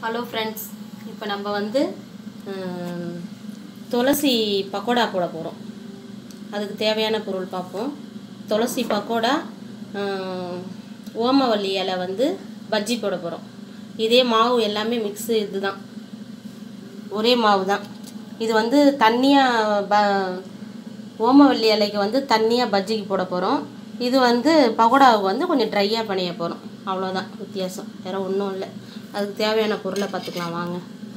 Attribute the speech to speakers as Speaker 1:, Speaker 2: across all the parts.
Speaker 1: hello friends இப்போ நம்ம வந்து ஹம், துளசி பக்கோடா போட போகிறோம் அதுக்கு தேவையான பொருள் பார்ப்போம் துளசி பக்கோடா ஹம், ஓமவல்லி இலை வந்து பஜ்ஜி போட போகிறோம் இதே மாவு எல்லாமே மிக்ஸு இதுதான் ஒரே மாவு தான் இது வந்து தண்ணியாக ப ஓமவல்லி இலைக்கு வந்து தண்ணியாக பஜ்ஜிக்கு போட போகிறோம் இது வந்து பகோடாவுக்கு வந்து கொஞ்சம் ட்ரையாக பண்ணிய போகிறோம் அவ்வளோதான் வித்தியாசம் வேறு ஒன்றும் இல்லை அதுக்கு தேவையான பொருளை பார்த்துக்கலாம் வாங்க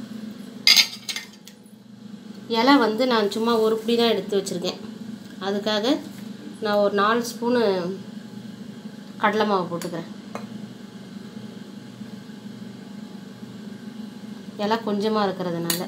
Speaker 1: இலை வந்து நான் சும்மா ஒரு பிடி தான் எடுத்து வச்சுருக்கேன் அதுக்காக நான் ஒரு நாலு ஸ்பூனு கடலை மாவு போட்டுக்கிறேன் இலை கொஞ்சமாக இருக்கிறதுனால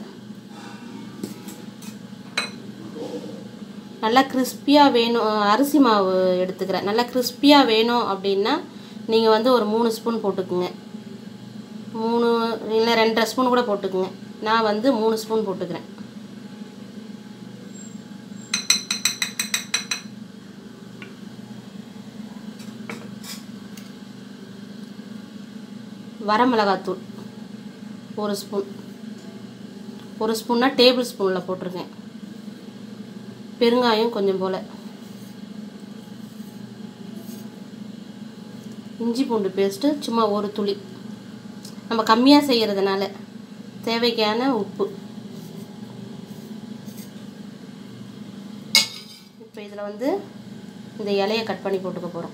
Speaker 1: நல்லா கிறிஸ்பியாக வேணும் அரிசி மாவு எடுத்துக்கிறேன் நல்லா கிறிஸ்பியாக வேணும் அப்படின்னா நீங்கள் வந்து ஒரு மூணு ஸ்பூன் போட்டுக்குங்க மூணு இல்லை ரெண்டரை ஸ்பூன் கூட போட்டுக்குங்க நான் வந்து மூணு ஸ்பூன் போட்டுக்கிறேன் வரமிளகாத்தூள் ஒரு ஸ்பூன் ஒரு ஸ்பூன்னா டேபிள் ஸ்பூனில் போட்டிருக்கேன் பெருங்காயம் கொஞ்சம் போல் இஞ்சி பூண்டு பேஸ்ட்டு சும்மா ஒரு துளி நம்ம கம்மியாக செய்கிறதுனால தேவைக்கான உப்பு இப்போ இதில் வந்து இந்த இலையை கட் பண்ணி போட்டுக்க போகிறோம்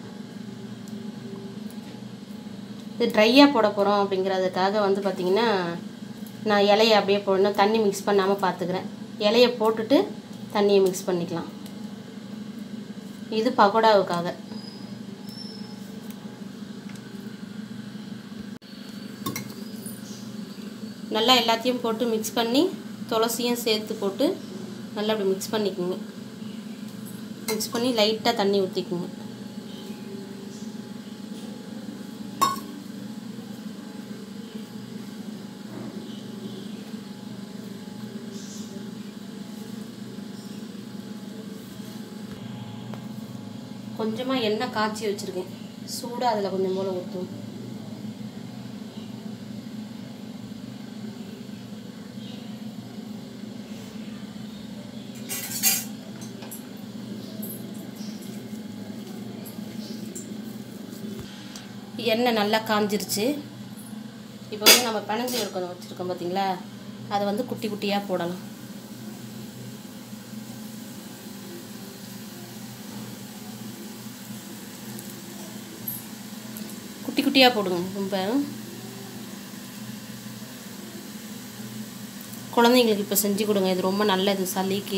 Speaker 1: இது ட்ரையாக போட போகிறோம் அப்படிங்கிறதுக்காக வந்து பார்த்திங்கன்னா நான் இலையை அப்படியே போடணும் தண்ணி மிக்ஸ் பண்ணாமல் பார்த்துக்கிறேன் இலையை போட்டுட்டு தண்ணியை மிக்ஸ் பண்ணிக்கலாம் இது பகோடாவுக்காக நல்லா எல்லாத்தையும் போட்டு மிக்ஸ் பண்ணி துளசியும் சேர்த்து போட்டு நல்லா அப்படி மிக்ஸ் பண்ணிக்கோங்க மிக்ஸ் பண்ணி லைட்டாக தண்ணி ஊற்றிக்குங்க கொஞ்சமாக எண்ணெய் காய்ச்சி வச்சுருக்கேன் சூடாக அதில் கொஞ்சம் போல் ஊற்றும் எண்ணெய் நல்லா காஞ்சிருச்சு இப்போ வந்து நம்ம பிணைஞ்சி இருக்கணும் வச்சுருக்கோம் பார்த்தீங்களா அதை வந்து குட்டி குட்டியாக போடலாம் குட்டி குட்டியாக போடுங்க ரொம்ப குழந்தைங்களுக்கு இப்போ செஞ்சு கொடுங்க இது ரொம்ப நல்லது சளிக்கு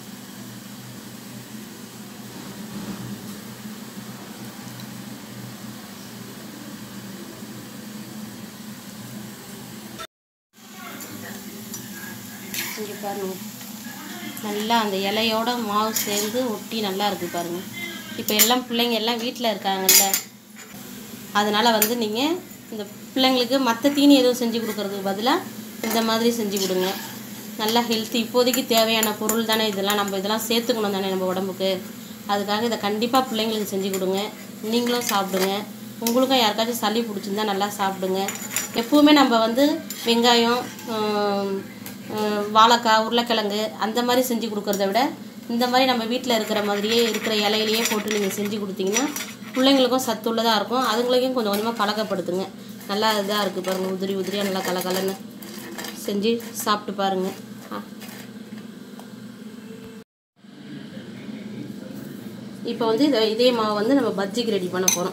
Speaker 1: இங்கே பாருங்க நல்லா அந்த இலையோட மாவு சேர்ந்து ஒட்டி நல்லா இருக்குது பாருங்கள் இப்போ எல்லாம் பிள்ளைங்க எல்லாம் வீட்டில் இருக்காங்கல்ல அதனால் வந்து நீங்கள் இந்த பிள்ளைங்களுக்கு மற்ற தீனி எதுவும் செஞ்சு கொடுக்கறதுக்கு பதிலாக இந்த மாதிரி செஞ்சு கொடுங்க நல்லா ஹெல்த்தி இப்போதைக்கு தேவையான பொருள் தானே இதெல்லாம் நம்ம இதெல்லாம் சேர்த்துக்கணும் தானே நம்ம உடம்புக்கு அதுக்காக இதை கண்டிப்பாக பிள்ளைங்களுக்கு செஞ்சு கொடுங்க நீங்களும் சாப்பிடுங்க உங்களுக்கும் யாருக்காச்சும் சளி பிடிச்சிருந்தா நல்லா சாப்பிடுங்க எப்பவுமே நம்ம வந்து வெங்காயம் ஆம், ஆஹ், வாழைக்காய் உருளைக்கிழங்கு அந்த மாதிரி செஞ்சு கொடுக்கறத விட இந்த மாதிரி நம்ம வீட்டில் இருக்கிற மாதிரியே இருக்கிற இலையிலையே போட்டு நீங்கள் செஞ்சு கொடுத்தீங்கன்னா பிள்ளைங்களுக்கும் சத்துள்ளதாக இருக்கும் அதுங்களுக்கும் கொஞ்சம் கொஞ்சமாக பழக்கப்படுத்துங்க நல்லா இதாக இருக்குது பாருங்கள் உதிரி உதிரியாக நல்லா கலகலன்னு செஞ்சு சாப்பிட்டு பாருங்கள் இப்போ வந்து இதை இதே மாவு வந்து நம்ம பஜ்ஜிக்கு ரெடி பண்ண போகிறோம்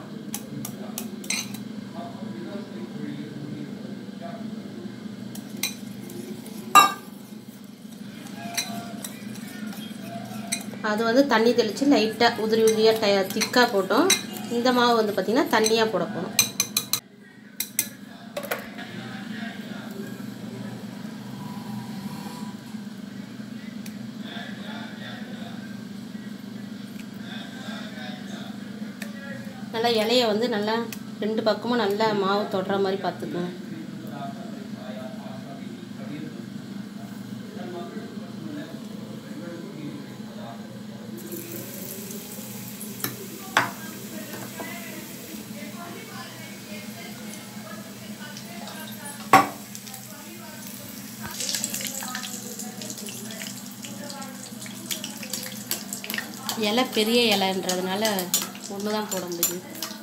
Speaker 1: அது வந்து தண்ணி தெளித்து லைட்டாக உதிரி உதிரியாக ட திக்காக போட்டோம் இந்த மாவு வந்து பார்த்திங்கன்னா தண்ணியாக போட போகிறோம் நல்லா இலைய வந்து நல்லா ரெண்டு பக்கமும் நல்லா மாவு தொடுற மாதிரி பார்த்துக்குங்க இலை பெரிய இலைன்றதுனால ஒன்று தான் போட முடியுது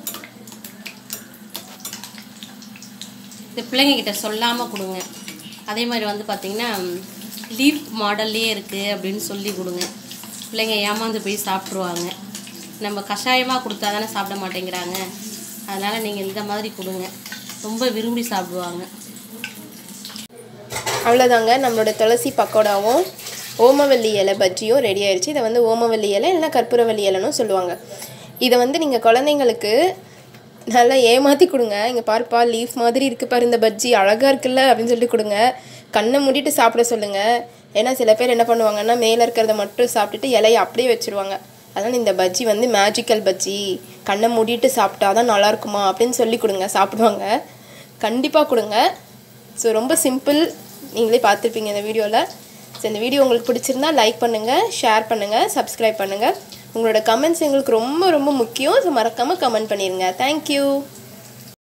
Speaker 1: இந்த பிள்ளைங்கக்கிட்ட சொல்லாமல் கொடுங்க அதே மாதிரி வந்து பார்த்திங்கன்னா லீஃப் மாடல்லே இருக்குது அப்படின்னு சொல்லி கொடுங்க பிள்ளைங்க ஏமாந்து போய் சாப்பிட்ருவாங்க நம்ம கஷாயமாக கொடுத்தா தானே சாப்பிட மாட்டேங்கிறாங்க அதனால் நீங்கள் இந்த மாதிரி கொடுங்க ரொம்ப விரும்பி சாப்பிடுவாங்க
Speaker 2: அவ்வளோதாங்க நம்மளோட துளசி பக்கோடாவும் ஓமவல்லி இலை பஜ்ஜியும் ரெடி ஆயிடுச்சு இதை வந்து ஓமவல்லி இலை இல்லைன்னா கற்பூரவல்லி இலைன்னு சொல்லுவாங்க இதை வந்து நீங்கள் குழந்தைங்களுக்கு நல்லா ஏமாற்றி கொடுங்க இங்கே பாருப்பா லீஃப் மாதிரி இருக்குது பாரு இந்த பஜ்ஜி அழகாக இருக்குல்ல அப்படின்னு சொல்லிட்டு கொடுங்க கண்ணை மூடிட்டு சாப்பிட சொல்லுங்கள் ஏன்னா சில பேர் என்ன பண்ணுவாங்கன்னா மேலே இருக்கிறத மட்டும் சாப்பிட்டுட்டு இலையை அப்படியே வச்சுருவாங்க அதனால் இந்த பஜ்ஜி வந்து மேஜிக்கல் பஜ்ஜி கண்ணை மூடிட்டு சாப்பிட்டா தான் நல்லா இருக்குமா அப்படின்னு சொல்லி கொடுங்க சாப்பிடுவாங்க கண்டிப்பாக கொடுங்க ஸோ ரொம்ப சிம்பிள் நீங்களே பார்த்துருப்பீங்க இந்த வீடியோவில் ஸோ இந்த வீடியோ உங்களுக்கு பிடிச்சிருந்தா லைக் பண்ணுங்கள் ஷேர் பண்ணுங்கள் சப்ஸ்கிரைப் பண்ணுங்கள் உங்களோட கமெண்ட்ஸ் எங்களுக்கு ரொம்ப ரொம்ப முக்கியம் ஸோ மறக்காமல் கமெண்ட் பண்ணிடுங்க தேங்க்யூ